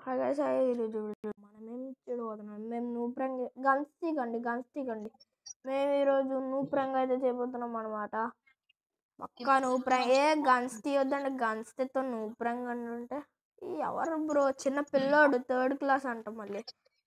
Guys ఈరోజు మనమేం చూడబోతున్నాం మేము నూప్రంగ్ గన్స్ తీగండి గన్స్ తీగండి మేము ఈరోజు నూప్రంగ్ అయితే చేయబోతున్నాం అనమాట పక్కా నూప్రంగ్ ఏ గన్స్ తీయొద్దండి గన్స్ తెతో నూప్రంగ్ అని ఉంటే ఈ ఎవరు బ్రో చిన్న పిల్లోడు థర్డ్ క్లాస్ అంట మళ్ళీ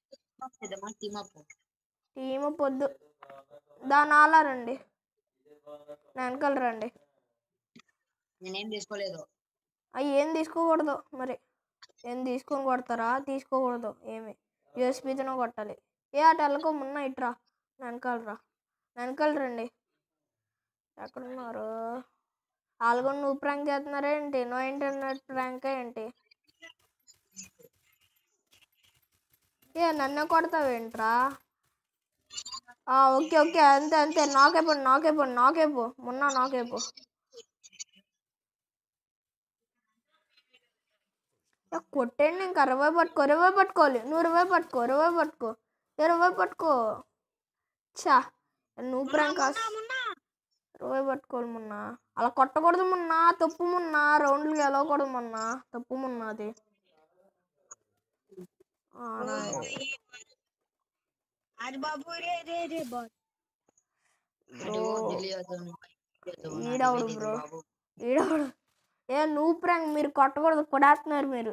టీమ్ పొద్దు దాని ఆలా రండి నా వెనకాల రండి నేనేం తీసుకోలేదు అవి ఏం తీసుకోకూడదు మరి ఏం తీసుకొని కొడతారా తీసుకోకూడదు ఏమి యూఎస్బీతోనే కొట్టాలి ఏ అటు వెళ్ళకో మున్న ఇట్రా వెనకాల రా వెనకాల రండి ఎక్కడున్నారు ఆల్గొని నువ్వు ప్రాంక్ చేస్తున్నారా ఏంటి నో ఇంటర్నెట్ ప్రాంక్ ఏంటి ఏ నన్ను కొడతావేంట్రా ఆ, ఓకే ఓకే అంతే అంతే నాకేపో నాకేపో నాకేపో మొన్న నాకేపో ఏ, కొట్టండి ఇంకా ఇరవై పట్టుకో ఇరవై పట్టుకోవాలి నువ్వు ఇరవై పట్టుకో ఇరవై పట్టుకో ఇరవై పట్టుకో చా నువ్వు ప్రాంక్ ఇరవై పట్టుకోవాలి మొన్న అలా కొట్టకూడదు మొన్న తప్పు మొన్న రౌండ్లు గెలవకూడదు మొన్న తప్పు మొన్న అది ఆ, నా- అది బాబు రే రే రే బాబు అదిగో బ్రో ఢిల్లీ వద్దాను. వద్దాను, నా ఈడవడు ఢిల్లీ బ్రో. బాబు. ఈడవడు ఏ నువ్వు ప్రాంక్ మీరు కొట్టకూడదు కొడేస్తున్నారు మీరు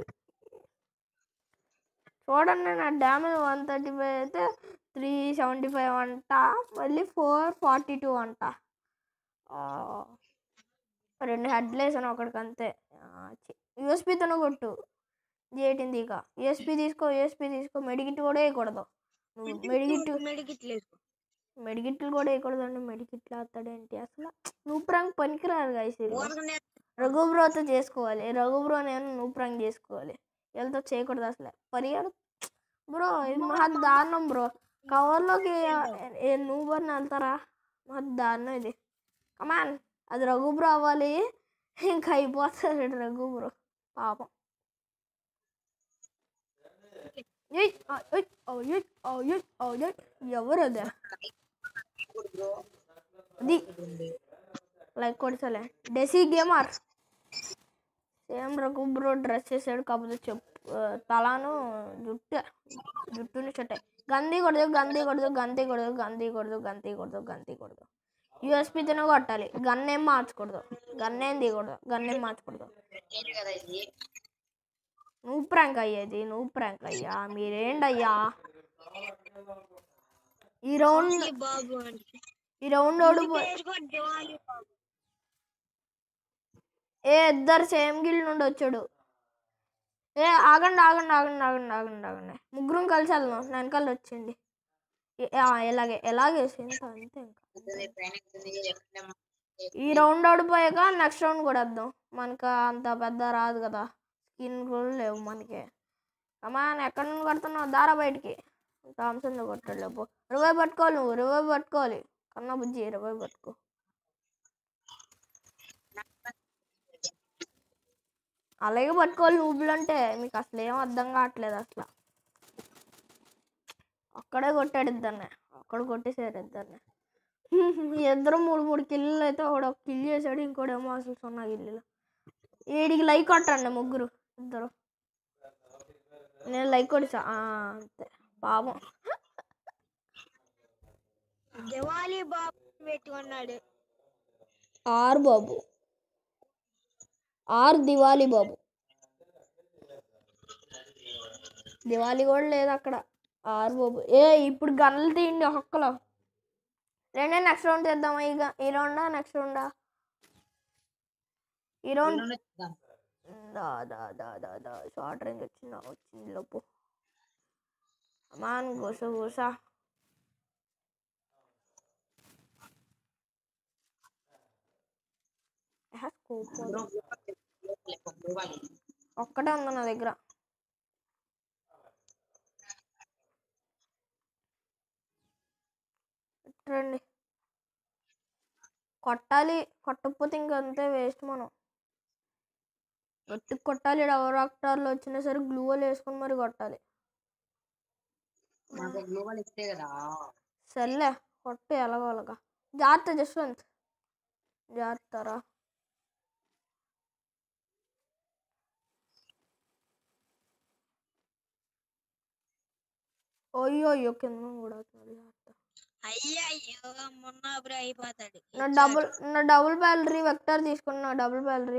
చూడండి నా డ్యామేజ్ వన్ థర్టీ ఫైవ్ అయితే త్రీ సెవెంటీ ఫైవ్ అంట మళ్ళీ ఫోర్ ఫార్టీ టూ అంట ఆ, రెండు హెడ్లు వేసాను ఒకడికి అంతే యూఎస్పీతోనే కొట్టు జేటిన్ దీక యూఎస్పీ తీసుకో యూఎస్పీ తీసుకో మెడికిట్ కూడా వేయకూడదు నువ్వు మెడికిట్ మెడికిట్ లేదు మెడికిట్లు కూడా వేయకూడదండి మెడికిట్లు వేస్తాడేంటి అసలు నువ్వు ప్రాంక్ పనికిరారు గాయస్ ఊరకనే రఘుబ్రోతో చేసుకోవాలి రఘుబ్రో నేను నువ్వు ప్రాంక్ చేసుకోవాలి వీళ్ళతో చేయకూడదు అసలు పరిహారం బ్రో ఇది మహా దారుణం బ్రో కవర్లోకి ఏ- నువ్వు అని వెళ్తారా మహా దారుణం ఇది కమాన్ అది రఘుబ్రో అవ్వాలి ఇంకా అయిపోతాడు రఘుబ్రో పాపం ఏయ్, ఆ, ఏయ్, ఆ, ఏయ్, ఆ, ఏయ్, ఆ, ఏయ్. ఎవరు అదే బ్రో, అది ఉంది. లైక్ కొడతలే Desi Gamer same Raghu bro dress చేసాడు కాకపోతే చెప్పు ఆ, తలాను జుట్టు జుట్టుని చెట్టే గంది కొడదు గంది కొడదు గంతి కొడదు గంతి కొడదు గంతి కొడదు గంతి కొడదు యూఎస్పీతోనే కొట్టాలి గన్ ఏం మార్చకూడదు గన్ ఏం తీయకూడదు గన్ ఏం మార్చకూడదు నేనే కదా ఇది నువ్వు ప్రాంక్ అయ్యేది నువ్వు ప్రాంక్ అయ్యా మీరేంటయ్యా ఈ రౌండ్ ఈ బాబు అంటే ఈ రౌండ్ ఓడిపో పేరుకో దివాలి బాబు ఏ ఇద్దరు సేమ్ గిల్ నుండి వచ్చాడు ఏ ఆగండి ఆగండి ఆగండి ఆగండి ఆగండి ఆగండి ముగ్గురం కలిసి వెళ్దాం వెనకాల వచ్చింది ఏ- ఆ, ఎలాగే ఎలాగే ఇంకా అంతే ఇంకా వస్తుంది, పైన వస్తుంది, ఎక్కడ ఈ రౌండ్ ఓడిపోయాక నెక్స్ట్ రౌండ్ కూడా వద్దాం మనకు అంత పెద్ద రాదు కదా స్కిన్ కూడా లేవు మనకి కమాన్ ఎక్కడి నుండి కొడుతున్నావు దారా బయటికి థామ్సన్ కొట్టాడు లేపు ఇరవై పట్టుకోవాలి నువ్వు ఇరవై పట్టుకోవాలి కన్నా బుజ్జి ఇరవై పట్టుకో అలాగే పట్టుకోవాలి నువ్వులు అంటే మీకు అసలు ఏం అర్థం కావట్లేదు అసలు అక్కడే కొట్టాడు ఇద్దరిని అక్కడ కొట్టేసారు ఇద్దరిని ఇద్దరు మూడు మూడు కిల్లులు అయితే ఒకడు ఒక కిల్ చేశాడు ఇంకోడేమో అసలు సున్నా కిల్లులు ఏడికి లైక్ కొట్టండి ముగ్గురు ఇద్దరు నేను లైక్ కొట్టా అంతే పాపం దివాలి బాబు పెట్టుకున్నాడు ఆర్ బాబు ఆర్ దివాలి బాబు దివాలి కూడా లేదు అక్కడ ఆర్ బాబు ఏ ఇప్పుడు గన్నులు తీయండి ఒక్కలో రెండే నెక్స్ట్ రౌండ్ చేద్దామా ఇక ఈ రౌండా నెక్స్ట్ రౌండా ఈ రౌండ్ ఎల్లుండి చూద్దాం. దా దా దా దా దా షార్ట్ రేంజ్ వచ్చిందా వచ్చింది లోపు అమాన్ గోస గోస ఆహా, scope ఉంది. పోవాలి. ఒక్కటే ఉంది నా దగ్గర రండి కొట్టాలి కొట్టకపోతే ఇంక అంతే వేస్ట్ మనం గట్టి కొట్టాలి ఎవరు ఆక్టార్లు వచ్చినా సరే గ్లూవల్ వేసుకొని మరి కొట్టాలి నాకు గ్లోబల్ ఇస్తే కదా సర్లే కొట్టు ఎలాగోలాగా జాగ్రత్త జస్వంత్ జాగ్రత్తరా అయ్యో అయ్యో కింద కూడా అవుతున్నాడు జాగ్రత్త. అయ్యయ్యో మొన్న అప్పుడు అయిపోతాడు నా డబుల్ నా డబుల్ బ్యాలరీ వెక్టర్ తీసుకున్నా డబుల్ బ్యాలరీ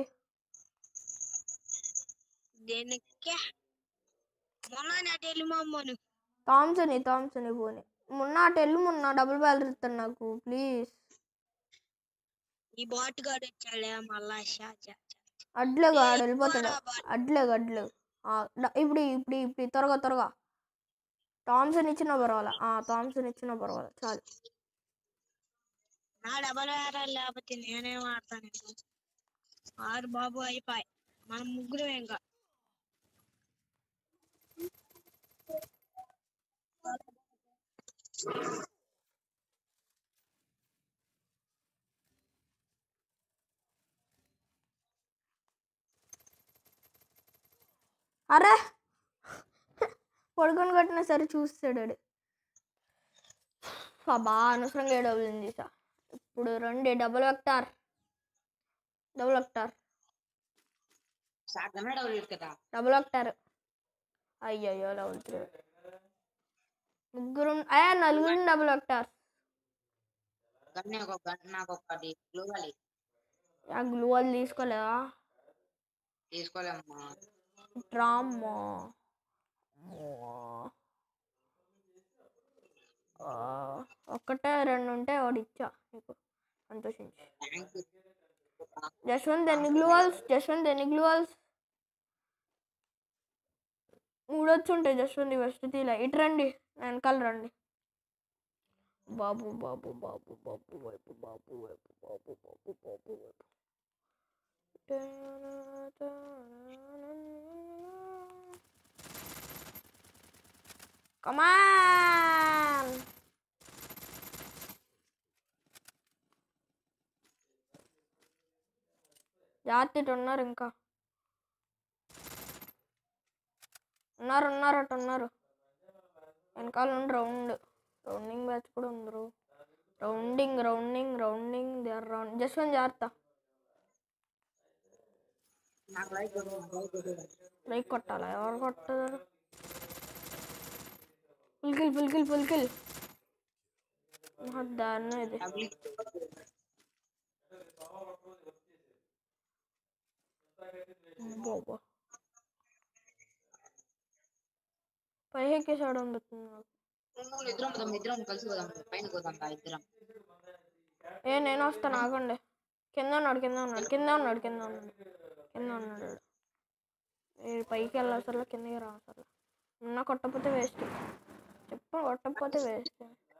దేనికే మొన్న నాటి వెళ్ళి మా అమ్మను థామ్సన్ థామ్సన్ పోని మొన్న అటు వెళ్ళి మొన్న డబుల్ బ్యాలరీ ఇస్తాను నాకు ప్లీజ్ ఈ బాట్ గాడు వచ్చాడే మళ్ళా షా షా షా. అడ్లేగా ఆడు వెళ్ళిపోతాడు పోరా బాట్. అడ్లేగా అడ్లేగా ఆ, డ- ఇప్పుడు ఇప్పుడు ఇప్పుడు త్వరగా త్వరగా థామ్సన్ ఇచ్చినా పర్వాలా ఆ, థామ్సన్ ఇచ్చినా పర్వాలా చాలు నా డబల్ ఆడాలి లేకపోతే నేనేం ఆడతాను ఇంకా. ఆరు బాబు అయిపోయి మనం ముగ్గురు ఇంకా అరే పడుకొని కట్టినా సరే చూస్తాడు వాడు. బాగా అనవసరంగా డబుల్ చేసా ఇప్పుడు రండి డబుల్ వెక్టార్ డబుల్ వెక్టార్ సాధ్యమే డబ్బులు కదా డబుల్ వెక్టార్ అయ్యయ్యో డబుల్ త్రీ ముగ్గురు అయ్యా నలుగురు డబుల్ వెక్టార్ కానీ ఒక గన్ నాకు ఒకటి గ్లోవాలి ఆ గ్లూ వాళ్ళు తీసుకోలేదా తీసుకోలేమ్మా డ్రామా ఒక్కటే రెండు ఉంటే ఒకటి ఇచ్చా నీకు సంతోషించి థ్యాంక్ యూ జస్వంత్ ఎన్ని గ్లూవల్స్ జస్వంత్ ఎన్ని గ్లూవల్స్ మూడొచ్చు ఉంటాయి జస్వంత్ ఫస్ట్ తీలా ఇటు రండి వెనకాల రండి బాబు బాబు బాబు బాబు వైపు బాబు వైపు బాబు బాబు బాబు వైపు కమాన్ జాగ్రత్త ఇటు ఉన్నారు ఇంకా ఉన్నారు ఉన్నారు అటు ఉన్నారు వెనకాల నుండి రౌండ్ రౌండింగ్ బ్యాచ్ కూడా ఉందరు rounding rounding rounding they are round just one జాగ్రత్త నాకు లైక్ కొట్టు, నాకు లైక్ కొట్టు. లైక్ కొట్టాలా ఎవరు కొట్టదు పుల్కిల్ పుల్కిల్ పుల్కిల్ దారుణం ఇది డబ్బులు ఇచ్చి బాబా పైకి ఎక్కేసాడు అనిపిస్తుంది నాకు నువ్వు ఇద్దరం పోదాం ఇద్దరం కలిసి పోదాం పైన పోదాం రా ఇద్దరం ఏ నేను వస్తాను ఆగండి కింద ఉన్నాడు కింద ఉన్నాడు కింద ఉన్నాడు కింద ఉన్నాడు కింద ఉన్నాడు వాడు. ఏ పైకి వెళ్ళవసరలా కిందకి రావసరలా ఉన్న కొట్టకపోతే వేస్ట్ చెప్పు కొట్టకపోతే వేస్ట్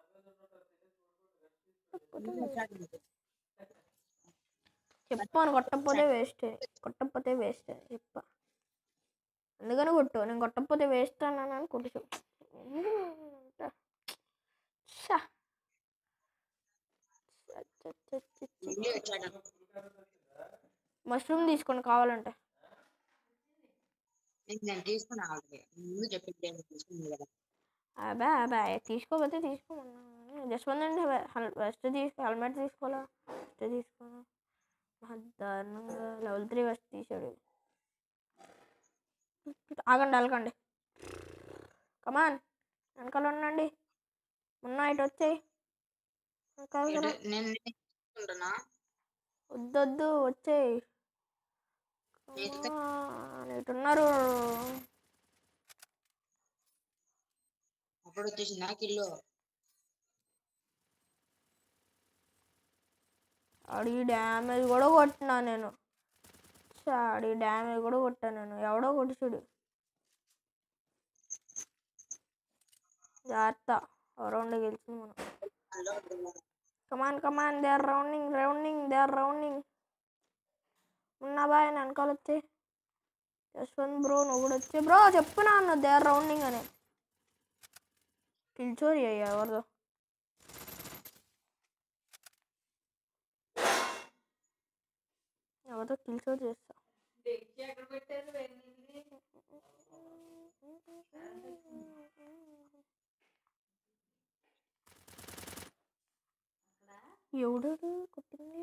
చెప్పాను కొట్టకపోతే వేస్ట్ కొట్టకపోతే వేస్ట్ చెప్ప అందుకని కొట్టు నేను కొట్టకపోతే వేస్ట్ అన్నాను కొట్టు ఛ. ఛ, ఛ, ఛ, ఛ, ఛ. మళ్ళీ వచ్చాడు మష్రూమ్ తీసుకోండి కావాలంటే నేను నేను తీసుకున్నా ఆల్రెడీ ముందు చెప్పింది నేను తీసుకున్నాను కదా అబ్బా అబ్బా తీసుకోకపోతే తీసుకోమన్నా జస్ట్ అండి వెస్ట్ తీసుకో హెల్మెట్ తీసుకోవాలా వెస్ట్ తీసుకోవాలా మహా దారుణంగా లెవెల్ త్రీ వెస్ట్ తీసాడు ఆగండి అలకండి కమాన్ వెనకాల ఉండండి మొన్న ఇటు వచ్చాయి ఏంటి? నేను నేను తీసుకుంటున్నా వద్దొద్దు వచ్చేయి ఎందుకు? ఇటు ఉన్నారు అప్పుడు వచ్చేసి నాకు ఇల్లు అడిగి డ్యామేజ్ కూడా కొట్టినా నేను అడి డ్యామేజ్ కూడా కొట్టాను నేను ఎవడో కొట్టుచుడు జాగ్రత్త రౌండ్ గెలిచింది మనం come on come on they are rounding rounding they are rounding ఉన్నా బాయ్ వెనకాల వచ్చి యశ్వంత్ బ్రో నువ్వు కూడా వచ్చి బ్రో చెప్పునా అన్న దే ఆర్ రౌండింగ్ అని కిల్చోరి అయ్యా ఎవరిదో ఎవరితో కిల్చోరి చేస్తా ఎవడు కొట్టింది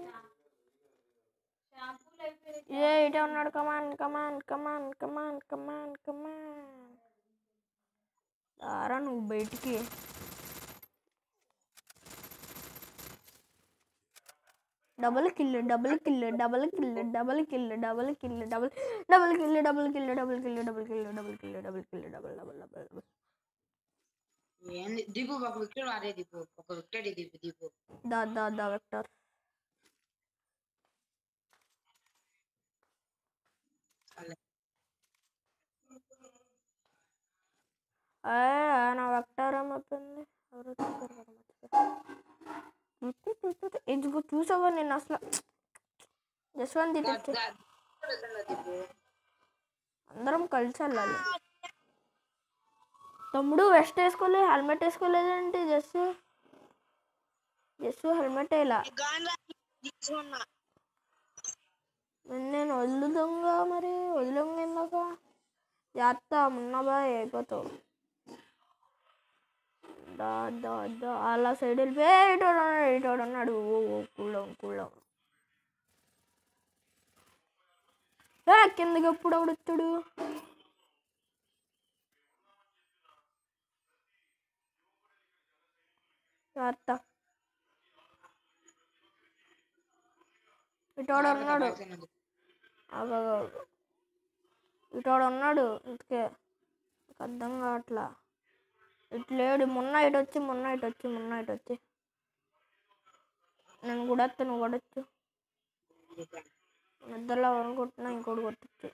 ఏ ఇటే ఉన్నాడు కమాన్ కమాన్ కమాన్ కమాన్ కమాన్ కమాన్ దారా నువ్వు బయటికి double kill double kill double kill double kill double kill double double kill double kill double kill double kill double kill double kill double double double double ఏంది దీపు ఒక వికెట్ వాడే దీపు ఒక వికెట్ దీపు దీపు దా దా దా వెక్టర్ అలా. ఏ, నా వెక్టర్ ఏమవుతుంది ఎవరో చూసారు కదా మర్చిపోయా. ఇదిగో చూసావా నేను అసలు జస్వంత్ దా- ఇటు దా- దా- దీపు అందరం కలిసి వెళ్ళాలి తమ్ముడు వెస్ట్ వేసుకోలేదు హెల్మెట్ వేసుకోలేదంటే జస్ట్ జస్ట్ హెల్మెట్ వేయాల గాంధీ తీసుకున్నా మరి నేను వదులుదంగా మరి వదిలంగా ఇందాక జాగ్రత్త మున్నబా అయిపోతావు దా దా దా అలా సైడ్ వెళ్ళిపోయి ఇటు ఉన్నాడు ఇటు ఉన్నాడు ఓ ఓ కూల్ కూల్ ఏ కిందకి ఎప్పుడు ఎవడు వచ్చాడు జాగ్రత్త ఇటోడు ఉన్నాడు ఆగాగాగు. ఇటోడు ఉన్నాడు ఇంతకే నాకు అర్థం కావట్లా ఇటు లేడు మొన్న ఇటు వచ్చి మొన్న ఇటు వచ్చి మొన్న ఇటు వచ్చి నేను కూడా వస్తే నువ్వు కూడా వచ్చు ఇద్దరులో ఎవరిని కొట్టినా ఇంకోటి కొట్టచ్చు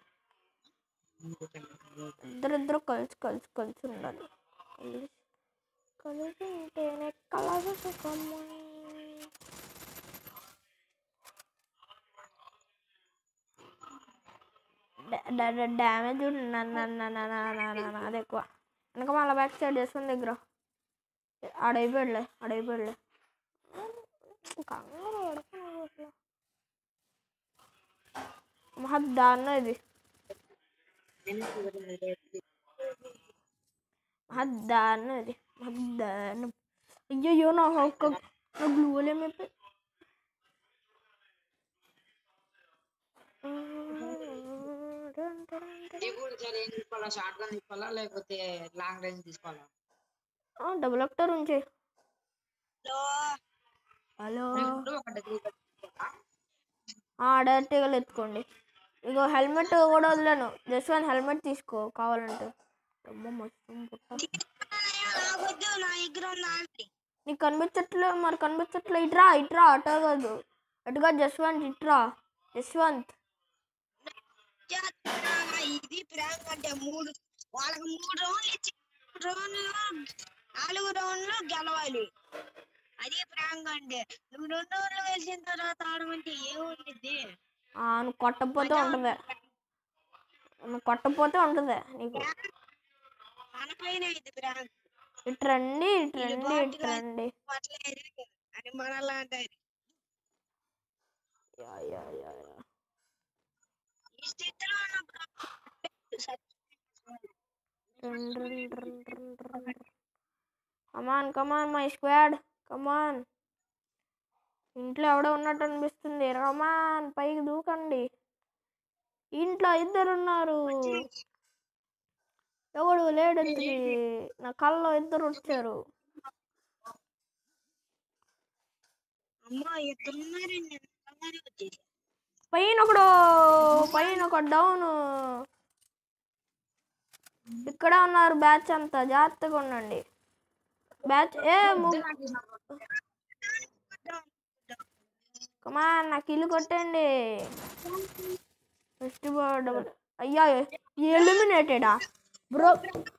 ఇద్దరిద్దరు కలిసి కలిసి కలిసి ఉండాలి కలిసి కలిసి ఉంటేనే కలగ సుఖము డ్యామేజ్ అది ఎక్కువ వెనక మళ్ళీ బ్యాక్ సైడ్ చేస్తుంది దగ్గర ఆడైపోయాడులే ఆడైపోయాడులే కంగారు పడకు అసలు మహా దారుణం ఇది మహా దారుణం ఇది మహా దారుణం అయ్యయ్యో నా ఒక్క నా గ్లూవల్ ఏమైపోయి దీపు సరే ఏం తీసుకోవాలా షార్ట్ గన్ తీసుకోవాలా లేకపోతే లాంగ్ రేంజ్ తీసుకోవాలా డబుల్ అక్టర్ ఉంచే హలో హలో ఇప్పుడు ఒక డబ్బులు డైరెక్ట్గా ఎత్తుకోండి ఇగో హెల్మెట్ కూడా వదిలేను జస్ట్ వన్ హెల్మెట్ తీసుకో కావాలంటే అమ్మ మస్తు పుట్ట నాకొద్దు నా దగ్గర ఉంది ఆంటీ నీకు కనిపించట్లే మరి కనిపించట్లే ఇట్రా ఇట్రా అటో కాదు అటుగా జస్వంత్ ఇట్రా జస్వంత్ చేస్తున్నా. ఇది ప్రాంక్ అంటే మూడు వాళ్ళకి మూడు రౌండ్లు ఇచ్చి మూడు రౌండ్లు నాలుగు రౌండ్లు గెలవాలి అది ప్రాంక్ అంటే నువ్వు రెండు రౌండ్లు గెలిచిన తర్వాత ఆడమంటే ఏముండిద్ది ఆ, నువ్వు కొట్టకపోతే ఉంటుంది నువ్వు కొట్టకపోతే ఉంటుంది నీకు మన పైన ఇది ప్రాంక్ ఇటు రండి ఇటు రండి ఇటు రండి పట్లేదు అని మనలా అంటారు యా, యా, యా, యా. ఈ స్థితిలో ఉన్నప్పుడు కమాన్ కమాన్ మై స్క్వాడ్ కమాన్ ఇంట్లో ఎవడో ఉన్నట్టు అనిపిస్తుంది కమాన్ పైకి దూకండి ఇంట్లో ఇద్దరు ఉన్నారు ఎవడు లేడు ఇంతకి నా కళ్ళలో ఇద్దరు వచ్చారు అమ్మ ఇద్దరున్నారండి అందరూ వచ్చేసి పైన ఒకడు పైన ఒక డౌన్ ఇక్కడ ఉన్నారు బ్యాచ్ అంతా జాగ్రత్తగా ఉండండి బ్యాచ్ ఏ కమాన్ నాకు ఇల్లు కొట్టండి ఫస్ట్ డబుల్ అయ్యా ఎలిమినేటెడా బ్రో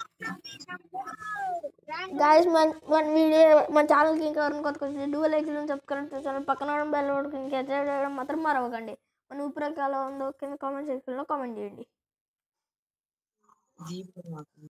గాయస్ మన మన వీడియో మన ఛానల్కి ఇంకా ఎవరైనా కొత్త కొత్త డూ లైక్ సబ్స్క్రైబ్ చేస్తాను పక్కన బెల్ ఇంకా చేయడం మాత్రం మరవకండి మన ఊపిరి ఎలా ఉందో కింద కామెంట్ సెక్షన్లో కామెంట్ చేయండి దీపు నాకు